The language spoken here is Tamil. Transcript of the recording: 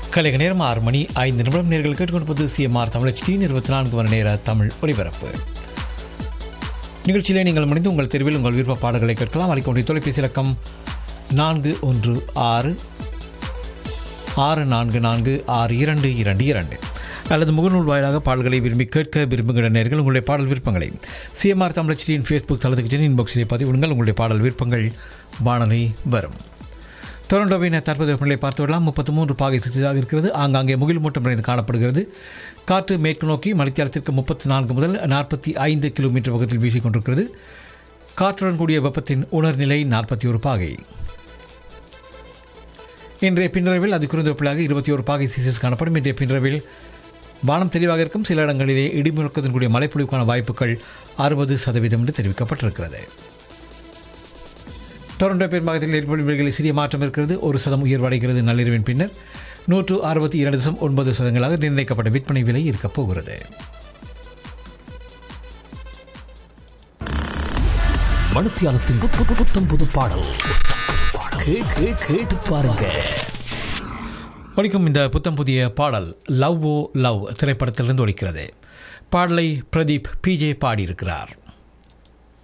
கலைக நேரம் ஆறு மணி ஐந்து நிமிடம் நேர்கள் கேட்டுக்கொண்டிருப்பது சிஎம்ஆர் தமிழ் டி இருபத்தி நான்கு மணி நேர தமிழ் ஒலிபரப்பு நிகழ்ச்சியிலே நீங்கள் முடிந்து உங்கள் தெருவில் உங்கள் விருப்ப பாடல்களை கேட்கலாம் அளிக்க தொலைபேசி இலக்கம் நான்கு ஒன்று ஆறு ஆறு நான்கு நான்கு ஆறு இரண்டு இரண்டு இரண்டு அல்லது முகநூல் வாயிலாக பாடல்களை விரும்பி கேட்க விரும்புகிற நேர்கள் உங்களுடைய பாடல் விருப்பங்களை சிஎம்ஆர் தமிழச்சியின் ஃபேஸ்புக் தளத்துக்கு சென்று இன்பாக்ஸிலே பதிவிடுங்கள் உங்களுடைய பாடல் விருப்பங்கள் வானொலி வரும் டொரண்டோவின் தற்போதைய வெப்பநிலை பார்த்து விடலாம் முப்பத்தி மூன்று பாகை சிறிதாக இருக்கிறது ஆங்காங்கே முகில் மூட்டம் நிறைந்து காணப்படுகிறது காற்று மேற்கு நோக்கி மணித்தியாலத்திற்கு முப்பத்தி நான்கு முதல் நாற்பத்தி ஐந்து கிலோமீட்டர் வேகத்தில் வீசிக் கொண்டிருக்கிறது காற்றுடன் கூடிய வெப்பத்தின் உணர்நிலை நாற்பத்தி ஒரு பாகை இன்றைய பின்னரவில் அது குறைந்த வெப்பலாக இருபத்தி ஒரு பாகை சிசிஎஸ் காணப்படும் இன்றைய பின்னரவில் வானம் தெளிவாக இருக்கும் சில இடங்களிலே இடிமுழக்கத்தின் கூடிய மழைப்பொழிவுக்கான வாய்ப்புகள் அறுபது சதவீதம் என்று தெரிவிக்கப்பட்டிருக்கிறது டொரண்டோ பெரும்பாகத்தில் ஏற்படும் விலைகளில் சிறிய மாற்றம் இருக்கிறது ஒரு சதம் உயர்வடைகிறது நள்ளிரவின் பின்னர் நூற்று அறுபத்தி இரண்டு தசம் ஒன்பது சதங்களாக நிர்ணயிக்கப்பட்ட விற்பனை விலை இருக்கப் போகிறது மணித்தியாலத்தின் பு- பு- புத்தம் புது பாடல் கே- கே- கேட்டு பாருங்க ஒலிக்கும் இந்த புத்தம் புதிய பாடல் லவ் ஓ லவ் திரைப்படத்திலிருந்து ஒலிக்கிறது பாடலை பிரதீப் பிஜே பாடியிருக்கிறார்